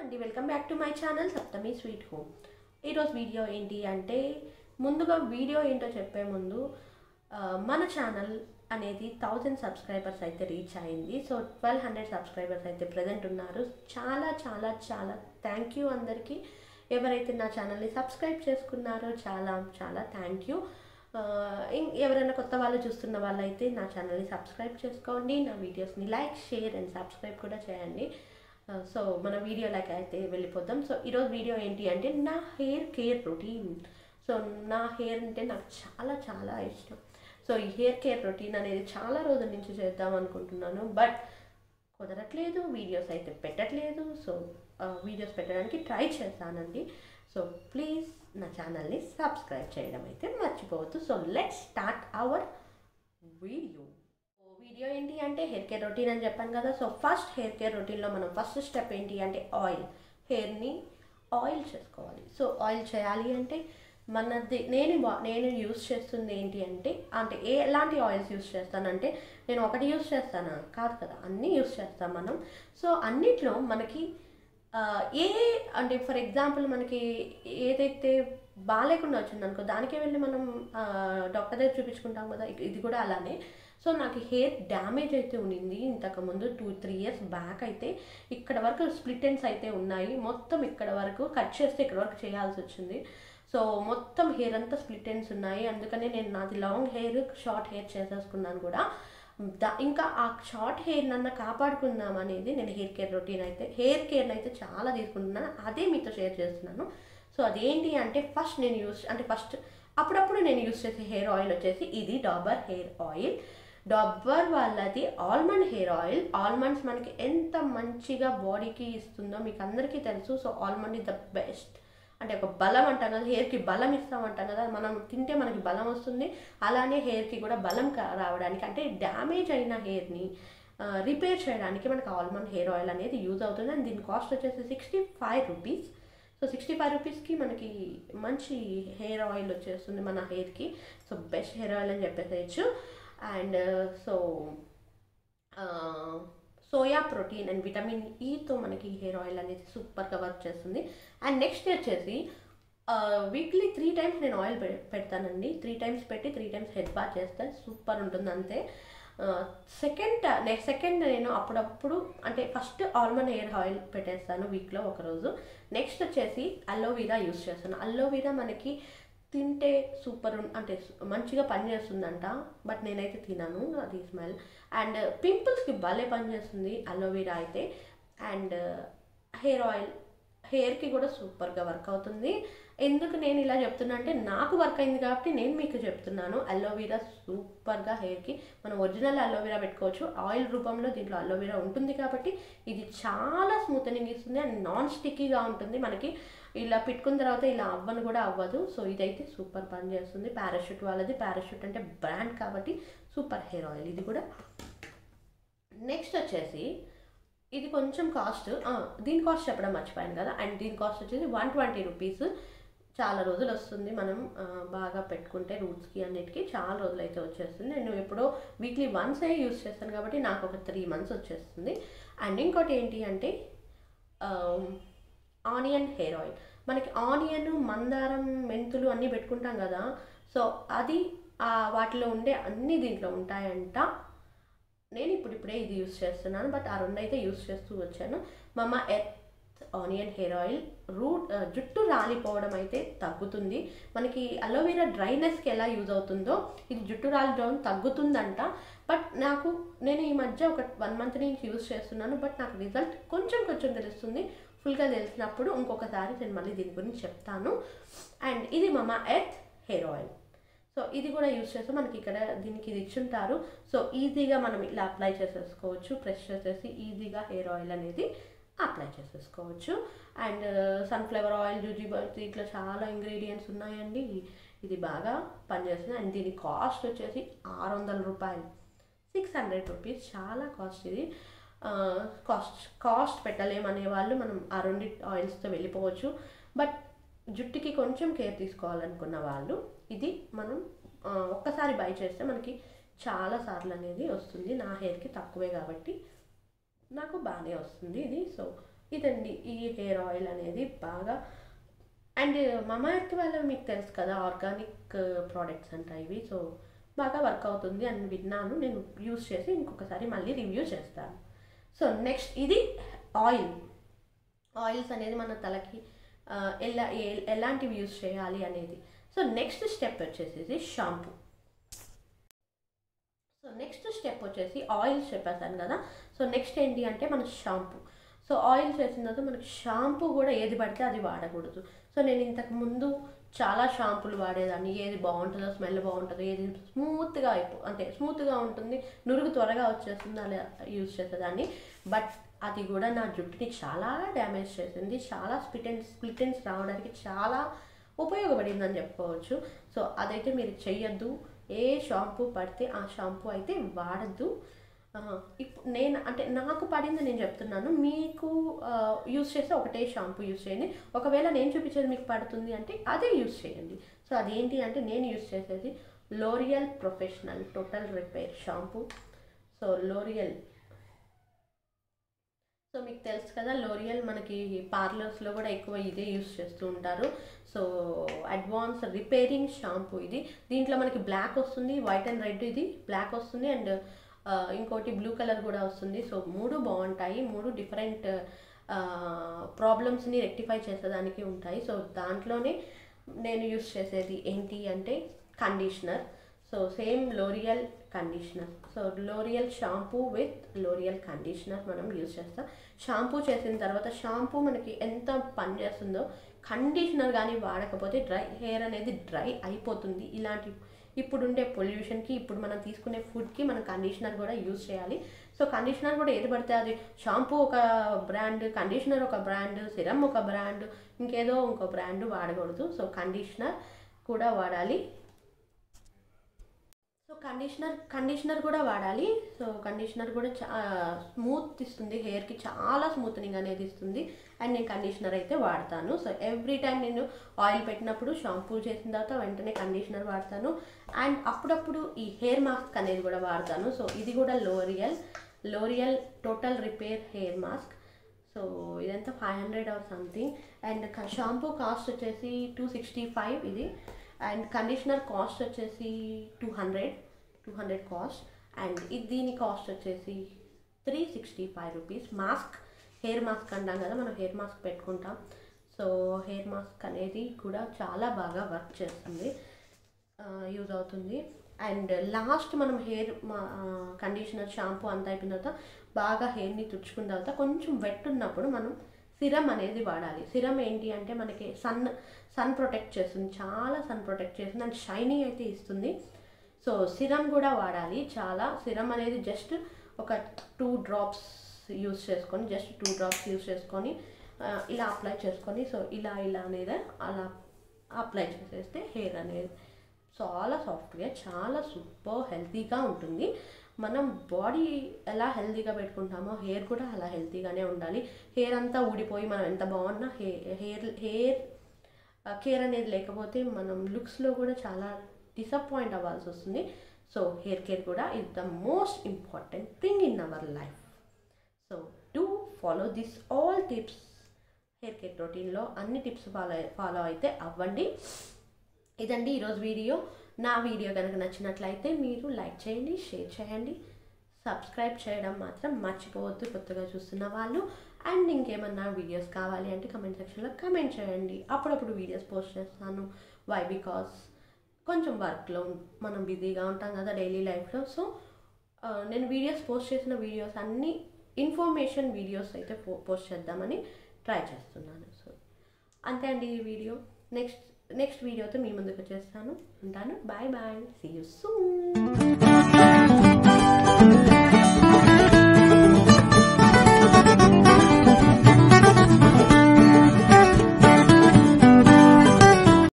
అండి welcome back to my channel Saptami sweet home ఈరోజు video ఏంటి అంటే ముందుగా వీడియో ఏంటో చెప్పే ముందు ఆ, మన ఛానల్ అనేది థౌజండ్ సబ్స్క్రైబర్స్ అయితే రీచ్ అయింది సో ట్వెల్వ్ హండ్రెడ్ సబ్స్క్రైబర్స్ అయితే ప్రజెంట్ ఉన్నారు చాలా చాలా చాలా థ్యాంక్ యూ అందరికీ ఎవరైతే నా ఛానల్ని సబ్స్క్రైబ్ చేసుకున్నారో చాలా చాలా థ్యాంక్ యూ ఎవరైనా కొత్త వాళ్ళు చూస్తున్న వాళ్ళైతే నా ఛానల్ని సబ్స్క్రైబ్ చేసుకోండి నా వీడియోస్ని లైక్ షేర్ అండ్ సబ్స్క్రైబ్ కూడా చేయండి సో మన వీడియోలోకి అయితే వెళ్ళిపోదాం సో ఈరోజు వీడియో ఏంటి అంటే నా హెయిర్ కేర్ రొటీన్ సో నా హెయిర్ అంటే నాకు చాలా చాలా ఇష్టం సో ఈ హెయిర్ కేర్ రొటీన్ అనేది చాలా రోజుల నుంచి చేద్దాం అనుకుంటున్నాను బట్ కుదరట్లేదు వీడియోస్ అయితే పెట్టట్లేదు సో వీడియోస్ పెట్టడానికి ట్రై చేస్తానండి సో ప్లీజ్ నా ఛానల్ని సబ్స్క్రైబ్ చేయడం అయితే మర్చిపోవద్దు so let start our video video ఏంటి అంటే హెయిర్ కేర్ రొటీన్ అని చెప్పాను కదా సో ఫస్ట్ హెయిర్ కేర్ రొటీన్లో మనం ఫస్ట్ స్టెప్ ఏంటి అంటే ఆయిల్ హెయిర్ని ఆయిల్ చేసుకోవాలి సో ఆయిల్ చేయాలి అంటే మనది నేను వా- నేను యూస్ చేస్తుంది ఏంటి అంటే అంటే ఏ ఎలాంటి ఆయిల్స్ యూస్ చేస్తానంటే నేను ఒకటి యూస్ చేస్తానా కాదు కదా అన్నీ యూస్ చేస్తాం మనం సో అన్నిట్లో మనకి ఆ, ఏ అంటే ఫర్ ఎగ్జాంపుల్ మనకి ఏదైతే బాగాలేకుండా వచ్చింది అనుకో దానికే వెళ్ళి మనం ఆ, డాక్టర్ దగ్గర చూపించుకుంటాం కదా ఇ- ఇది కూడా అలానే సో నాకు హెయిర్ డ్యామేజ్ అయితే ఉన్నింది ఇంతకుముందు టూ త్రీ ఇయర్స్ బ్యాక్ అయితే ఇక్కడ వరకు స్ప్లిట్ ఎండ్స్ అయితే ఉన్నాయి మొత్తం ఇక్కడ వరకు కట్ చేస్తే ఇక్కడ వరకు చేయాల్సి వచ్చింది సో మొత్తం హెయిర్ అంతా స్ప్లిట్ ఎండ్స్ ఉన్నాయి అందుకనే నేను నాది లాంగ్ హెయిర్ షార్ట్ హెయిర్ చేసేసుకున్నాను కూడా దా ఇంకా ఆ షార్ట్ హెయిర్ నన్న కాపాడుకుందాం అనేది నేను హెయిర్ కేర్ రొటీన్ అయితే హెయిర్ కేర్ అయితే చాలా తీసుకుంటున్నాను అదే మీతో షేర్ చేస్తున్నాను సో అదేంటి అంటే ఫస్ట్ నేను యూస్ అంటే ఫస్ట్ అప్పుడప్పుడు నేను యూస్ చేసే హెయిర్ ఆయిల్ వచ్చేసి ఇది డాబర్ హెయిర్ ఆయిల్ డాబర్ వాళ్ళది ఆల్మండ్ హెయిర్ ఆయిల్ ఆల్మండ్స్ మనకి ఎంత మంచిగా బాడీకి ఇస్తుందో మీకు అందరికీ తెలుసు so almond is the best అంటే ఒక బలం అంటాం కదా హెయిర్కి బలం ఇస్తామంటాం కదా మనం తింటే మనకి బలం వస్తుంది అలానే హెయిర్కి కూడా బలం కా- రావడానికి అంటే డ్యామేజ్ అయిన హెయిర్ని రిపేర్ చేయడానికి మనకి ఆల్మండ్ హెయిర్ ఆయిల్ అనేది యూజ్ అవుతుంది అండ్ దీని కాస్ట్ వచ్చేసి sixty five rupees so sixty five రూపీస్కి మనకి మంచి హెయిర్ ఆయిల్ వచ్చేస్తుంది మన హెయిర్కి సో బెస్ట్ హెయిర్ ఆయిల్ అని చెప్పేసేయచ్చు and so soya protein and vitamin ఈతో మనకి హెయిర్ ఆయిల్ అనేది సూపర్గా వర్క్ చేస్తుంది అండ్ నెక్స్ట్ వచ్చేసి వీక్లీ త్రీ టైమ్స్ నేను ఆయిల్ పె- పెడతానండి త్రీ టైమ్స్ పెట్టి త్రీ టైమ్స్ హెడ్ బాత్ చేస్తే సూపర్ ఉంటుంది అంతే సెకండ్ నెక్స్ట్ సెకండ్ నేను అప్పుడప్పుడు అంటే ఫస్ట్ ఆల్మండ్ హెయిర్ ఆయిల్ పెట్టేస్తాను వీక్లో ఒకరోజు నెక్స్ట్ వచ్చేసి అలోవీరా యూస్ చేస్తాను అలోవీరా మనకి తింటే సూపర్ ఉన్- అంటే సు- మంచిగా పనిచేస్తుందంట బట్ నేనైతే తినను అది స్మెల్ అండ్ పింపుల్స్కి భలే పనిచేస్తుంది అలోవీరా అయితే అండ్ హెయిర్ ఆయిల్ హెయిర్కి కూడా సూపర్గా వర్క్ అవుతుంది ఎందుకు నేను ఇలా చెప్తున్నా అంటే నాకు వర్క్ అయింది కాబట్టి నేను మీకు చెప్తున్నాను అలోవీరా సూపర్గా హెయిర్కి మనం ఒరిజినల్ అలోవీరా పెట్టుకోవచ్చు ఆయిల్ రూపంలో దీంట్లో అలోవీరా ఉంటుంది కాబట్టి ఇది చాలా స్మూతనింగ్ ఇస్తుంది అండ్ నాన్ స్టిక్కీగా ఉంటుంది మనకి ఇలా పెట్టుకున్న తర్వాత ఇలా అవ్వను కూడా అవ్వదు సో ఇదైతే సూపర్ పని చేస్తుంది పారాషూట్ వాళ్ళది పారాషూట్ అంటే బ్రాండ్ కాబట్టి సూపర్ హెయిర్ ఆయిల్ ఇది కూడా నెక్స్ట్ వచ్చేసి ఇది కొంచెం కాస్ట్ దీని కాస్ట్ చెప్పడం మర్చిపోయాను కదా అండ్ దీని కాస్ట్ వచ్చేసి వన్ ట్వంటీ రూపీస్ చాలా రోజులు వస్తుంది మనం ఆ, బాగా పెట్టుకుంటే రూట్స్కి అన్నిటికీ చాలా రోజులు అయితే వచ్చేస్తుంది నేను ఎప్పుడో వీక్లీ వన్సే యూస్ చేస్తాను కాబట్టి నాకు ఒక త్రీ మంత్స్ వచ్చేస్తుంది అండ్ ఇంకోటి ఏంటి అంటే ఆనియన్ హెయిర్ ఆయిల్ మనకి ఆనియన్ మందారం మెంతులు అన్నీ పెట్టుకుంటాం కదా సో అది ఆ వాటిలో ఉండే అన్ని దీంట్లో ఉంటాయంట నేను ఇప్పుడు ఇప్పుడే ఇది యూస్ చేస్తున్నాను బట్ ఆ రెండు అయితే యూస్ చేస్తూ వచ్చాను మమ్మ ఎత్ ఆనియన్ హెయిర్ ఆయిల్ రూట్ ఆ, జుట్టు రాలిపోవడం అయితే తగ్గుతుంది మనకి అలోవెరా డ్రైనెస్కి ఎలా యూజ్ అవుతుందో ఇది జుట్టు రాలిపోవడం తగ్గుతుందంట బట్ నాకు నేను ఈ మధ్య ఒక వన్ మంత్ నుంచి యూస్ చేస్తున్నాను బట్ నాకు రిజల్ట్ కొంచెం కొంచెం తెలుస్తుంది ఫుల్గా తెలిసినప్పుడు ఇంకొకసారి నేను మళ్ళీ దీని గురించి చెప్తాను అండ్ ఇది మమ్మ ఎత్ హెయిర్ ఆయిల్ సో ఇది కూడా యూస్ చేస్తే మనకి ఇక్కడ దీనికి ఇది ఇచ్చుంటారు సో ఈజీగా మనం ఇలా అప్లై చేసేసుకోవచ్చు ప్రెస్ చేసేసి ఈజీగా హెయిర్ ఆయిల్ అనేది అప్లై చేసేసుకోవచ్చు అండ్ సన్ఫ్లవర్ ఆయిల్ జూజీబర్స్ ఇట్లా చాలా ఇంగ్రీడియంట్స్ ఉన్నాయండి ఇది బాగా పనిచేస్తుంది అండ్ దీని కాస్ట్ వచ్చేసి ఆరు వందల రూపాయలు సిక్స్ హండ్రెడ్ రూపీస్ చాలా కాస్ట్ ఇది కాస్ట్ కాస్ట్ పెట్టలేమనే వాళ్ళు మనం ఆ రెండు ఆయిల్స్తో వెళ్ళిపోవచ్చు బట్ జుట్టుకి కొంచెం కేర్ తీసుకోవాలనుకున్న వాళ్ళు ఇది మనం ఆ, ఒక్కసారి బై చేస్తే మనకి చాలా సార్లు అనేది వస్తుంది నా హెయిర్కి తక్కువే కాబట్టి నాకు బాగానే వస్తుంది ఇది సో ఇదండి ఈ హెయిర్ ఆయిల్ అనేది బాగా అండ్ మమాఎర్త్ వల్ల మీకు తెలుసు కదా ఆర్గానిక్ ప్రోడక్ట్స్ అంట ఇవి సో బాగా వర్క్ అవుతుంది అని విన్నాను నేను యూస్ చేసి ఇంకొకసారి మళ్ళీ రివ్యూ చేస్తాను సో నెక్స్ట్ ఇది ఆయిల్ ఆయిల్స్ అనేది మన తలకి ఆ, ఎలా ఏ- ఎలాంటివి యూస్ చేయాలి అనేది సో నెక్స్ట్ స్టెప్ వచ్చేసి షాంపూ సో నెక్స్ట్ స్టెప్ వచ్చేసి ఆయిల్ చెప్పేసాను కదా సో నెక్స్ట్ ఏంటి అంటే మన షాంపూ సో ఆయిల్ చేసిన తర్వాత మనకి షాంపూ కూడా ఏది పడితే అది వాడకూడదు సో నేను ఇంతకు ముందు చాలా షాంపూలు వాడేదాన్ని ఏది బాగుంటుందో స్మెల్ బాగుంటుందో ఏది స్మూత్గా అయిపో అంటే స్మూత్గా ఉంటుంది నురుగు త్వరగా వచ్చేస్తుంది అలా యూజ్ చేసేదాన్ని బట్ అది కూడా నా జుట్టుని చాలా డ్యామేజ్ చేసింది చాలా స్ప్లిటెన్స్ స్ప్లిటెన్స్ రావడానికి చాలా ఉపయోగపడిందని చెప్పుకోవచ్చు సో అదైతే మీరు చెయ్యొద్దు ఏ షాంపూ పడితే ఆ షాంపూ అయితే వాడద్దు ఇప్పుడు నేను అంటే నాకు పడింది నేను చెప్తున్నాను మీకు యూస్ చేస్తే ఒకటే షాంపూ యూస్ చేయండి ఒకవేళ నేను చూపించేది మీకు పడుతుంది అంటే అదే యూస్ చేయండి సో అదేంటి అంటే నేను యూస్ చేసేది L'Oreal professional total repair shampoo so L'Oreal so మీకు తెలుసు కదా లోరియల్ మనకి పార్లర్స్లో కూడా ఎక్కువ ఇదే యూస్ చేస్తూ ఉంటారు సో అడ్వాన్స్ రిపేరింగ్ షాంపూ ఇది దీంట్లో మనకి బ్లాక్ వస్తుంది వైట్ అండ్ రెడ్ ఇది బ్లాక్ వస్తుంది అండ్ ఇంకోటి బ్లూ కలర్ కూడా వస్తుంది సో మూడు బాగుంటాయి మూడు డిఫరెంట్ ప్రాబ్లమ్స్ని రెక్టిఫై చేసేదానికి ఉంటాయి సో దాంట్లోనే నేను యూస్ చేసేది ఏంటి అంటే conditioner so same L'Oreal conditioner so L'Oreal shampoo with L'Oreal conditioner మనం యూజ్ చేస్తాం షాంపూ చేసిన తర్వాత షాంపూ మనకి ఎంత పని చేస్తుందో కండిషనర్ కానీ వాడకపోతే డ్రై హెయిర్ అనేది డ్రై అయిపోతుంది ఇలాంటి ఇప్పుడుండే పొల్యూషన్కి ఇప్పుడు మనం తీసుకునే ఫుడ్కి మనం కండిషనర్ కూడా యూజ్ చేయాలి సో కండిషనర్ కూడా ఏది పడితే అది షాంపూ ఒక బ్రాండ్ కండిషనర్ ఒక బ్రాండ్ సిరమ్ ఒక బ్రాండ్ ఇంకేదో ఇంకో బ్రాండ్ వాడకూడదు సో కండిషనర్ కూడా వాడాలి సో కండిషనర్ కండిషనర్ కూడా వాడాలి సో కండిషనర్ కూడా చా స్మూత్ ఇస్తుంది హెయిర్కి చాలా స్మూత్నింగ్ అనేది ఇస్తుంది అండ్ నేను కండిషనర్ అయితే వాడతాను సో ఎవ్రీ టైం నేను ఆయిల్ పెట్టినప్పుడు షాంపూ చేసిన తర్వాత వెంటనే కండిషనర్ వాడతాను అండ్ అప్పుడప్పుడు ఈ హెయిర్ మాస్క్ అనేది కూడా వాడతాను సో ఇది కూడా L'Oreal L'Oreal total repair hair mask so ఇదంతా five hundred or something and shampoo cost వచ్చేసి టూ సిక్స్టీ ఫైవ్ ఇది అండ్ కండిషనర్ కాస్ట్ వచ్చేసి two hundred two hundred cost and ఇది దీని కాస్ట్ వచ్చేసి three sixty five rupees mask hair mask అంటాం కదా మనం హెయిర్ మాస్క్ పెట్టుకుంటాం సో హెయిర్ మాస్క్ అనేది కూడా చాలా బాగా వర్క్ చేస్తుంది యూజ్ అవుతుంది అండ్ లాస్ట్ మనం హెయిర్ కండిషనర్ షాంపూ అంతా అయిపోయిన తర్వాత బాగా హెయిర్ని తుడుచుకున్న తర్వాత కొంచెం వెట్ ఉన్నప్పుడు మనం సిరం అనేది వాడాలి సిరం ఏంటి అంటే మనకి సన్ సన్ ప్రొటెక్ట్ చేస్తుంది చాలా సన్ ప్రొటెక్ట్ చేస్తుంది అండ్ షైనీ అయితే ఇస్తుంది సో సిరం కూడా వాడాలి చాలా సిరం అనేది జస్ట్ ఒక టూ డ్రాప్స్ యూస్ చేసుకొని జస్ట్ టూ డ్రాప్స్ యూస్ చేసుకొని ఆ, ఇలా అప్లై చేసుకొని సో ఇలా ఇలా అనేది అలా అప్లై చేసేస్తే హెయిర్ అనేది చాలా సాఫ్ట్గా చాలా సూపర్ హెల్తీగా ఉంటుంది మనం బాడీ ఎలా హెల్తీగా పెట్టుకుంటామో హెయిర్ కూడా అలా హెల్తీగానే ఉండాలి హెయిర్ అంతా ఊడిపోయి మనం ఎంత బాగున్నా హే హెయిర్ హెయిర్ కేర్ అనేది లేకపోతే మనం లుక్స్లో కూడా చాలా డిసప్పాయింట్ అవ్వాల్సి వస్తుంది సో హెయిర్ కేర్ కూడా is the most important thing in our life so do follow this all tips hair care రొటీన్లో అన్ని టిప్స్ ఫాలో ఫాలో అయితే అవ్వండి ఇదండి ఈరోజు వీడియో నా వీడియో కనుక నచ్చినట్లయితే మీరు లైక్ చేయండి షేర్ చేయండి సబ్స్క్రైబ్ చేయడం మాత్రం మర్చిపోవద్దు కొత్తగా చూస్తున్న వాళ్ళు అండ్ ఇంకేమన్నా వీడియోస్ కావాలి అంటే కమెంట్ సెక్షన్లో కమెంట్ చేయండి అప్పుడప్పుడు వీడియోస్ పోస్ట్ చేస్తాను వై బికాస్ కొంచెం వర్క్లో మనం బిజీగా ఉంటాం కదా డైలీ లైఫ్లో సో నేను వీడియోస్ పోస్ట్ చేసిన వీడియోస్ అన్నీ ఇన్ఫర్మేషన్ వీడియోస్ అయితే పోస్ట్ చేద్దామని ట్రై చేస్తున్నాను సో అంతే అండి ఈ వీడియో నెక్స్ట్ నెక్స్ట్ వీడియోతో మీ ముందుకు వచ్చేస్తాను ఉంటాను bye bye see you soon